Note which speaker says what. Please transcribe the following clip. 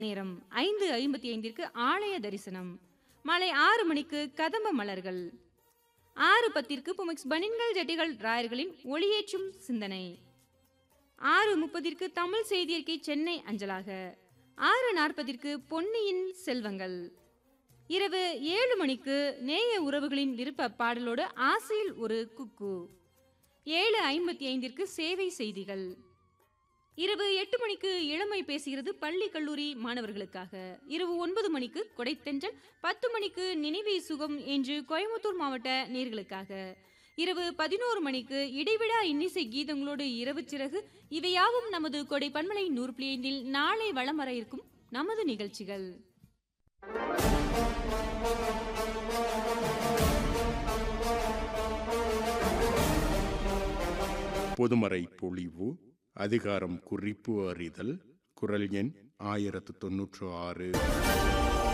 Speaker 1: நேரம் ஐந்து ஐம்பத்தி ஐந்திற்கு ஆலய தரிசனம் மாலை ஆறு மணிக்கு கதம்ப மலர்கள் ஆறு பத்திற்கு புமிக்ஸ் பனின்கள் ஜட்டிகள் ராயர்களின் ஒளியேற்றும் சிந்தனை ஆறு முப்பதிற்கு தமிழ் செய்தியறிக்கை சென்னை அஞ்சலாக ஆறு நாற்பதிற்கு பொன்னியின் செல்வங்கள் இரவு ஏழு மணிக்கு நேய உறவுகளின் விருப்ப பாடலோடு ஆசையில் ஒரு குக்கு ஏழு ஐம்பத்தி ஐந்திற்கு சேவை செய்திகள் இரவு எட்டு மணிக்கு இளமை பேசுகிறது பள்ளி கல்லூரி மாணவர்களுக்காக இரவு ஒன்பது மணிக்கு கொடைத்தென்றல் பத்து மணிக்கு நினைவே சுகம் என்று கோயம்புத்தூர் மாவட்ட நேர்களுக்காக இரவு பதினோரு மணிக்கு இடைவிடா இன்னிசை கீதங்களோடு இரவு சிறகு இவையாவும் நமது கொடை பன்மலை நூறு புள்ளி ஐந்தில் நாளை வளம் வர இருக்கும் நமது நிகழ்ச்சிகள்
Speaker 2: பொதுமறை பொழிவு அதிகாரம் குறிப்பு அறிதல் குரல் எண் ஆயிரத்து தொன்னூற்று ஆறு